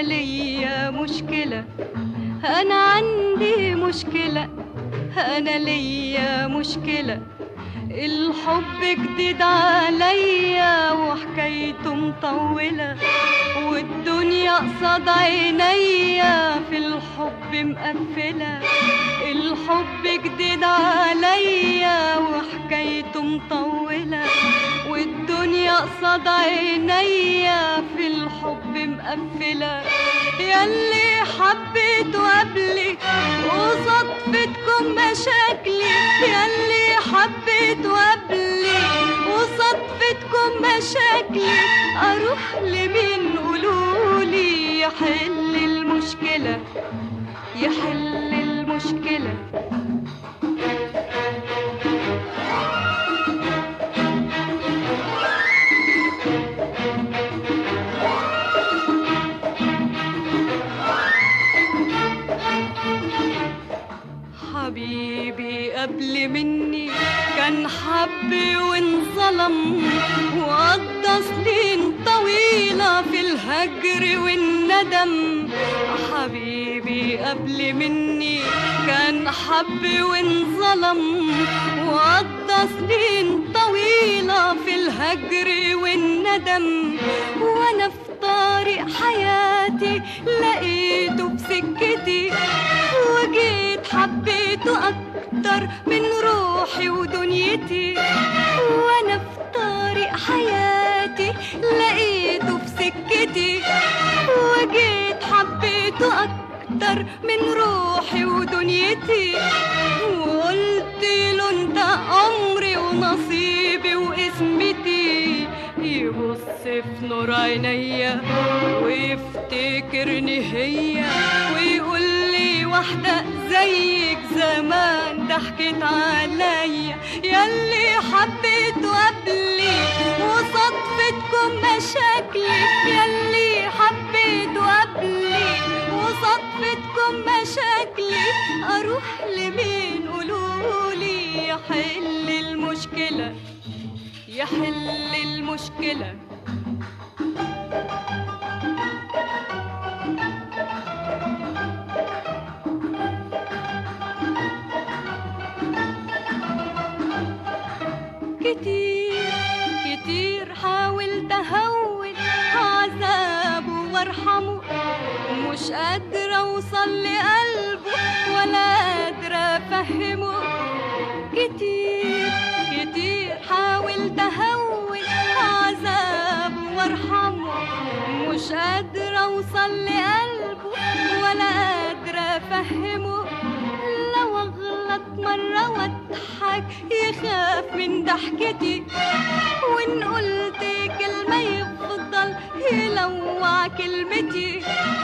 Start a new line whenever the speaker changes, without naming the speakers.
ليا مشكلة أنا عندي مشكلة أنا ليا مشكلة الحب جديد عليا وحكايته مطولة والدنيا قصاد عينيا في الحب مقفلة الحب جديد عليا وحكايته مطولة والدنيا قصاد عينيا في الحب مقفلة ياللي حبيته قبلي وصدفتكم مشاكلي ياللي حبيته قبلي وصدفتكم مشاكلي اروح لمين قولولي يحل المشكلة يحل المشكلة حبيبي قبل مني كان حبي وانظلم وقضى سنين طويلة في الهجر والندم حبيبي قبل مني كان حبي وانظلم وقضى سنين طويلة في الهجر والندم وانا في طريق حياتي لقيته بسكتي وجيت حبيته أكتر من روحي ودنيتي وأنا في طريق حياتي لقيته في سكتي وجيت حبيته أكتر من روحي ودنيتي وقلت له انت عمري ونصيبي واسمتي يبص في نور عينيا ويفتكرني هي ويقول لي واحدة زيك زمان ضحكت عليا ياللي حبيته قبلي وصدفتكم مشاكلي ياللي حبيته قبلي وصدفتكم مشاكلي اروح لمين قولولي يحل المشكلة يحل المشكلة كتير كتير حاولت اهون عذابه وارحمه مش قادرة اوصل لقلبه ولا قادرة افهمه كتير كتير حاولت اهون عذابه وارحمه مش قادرة اوصل لقلبه ولا قادرة افهمه لو اغلط مرة واضحك يخاف من ضحكتي وان قلت كلمة يفضل يلوع كلمتي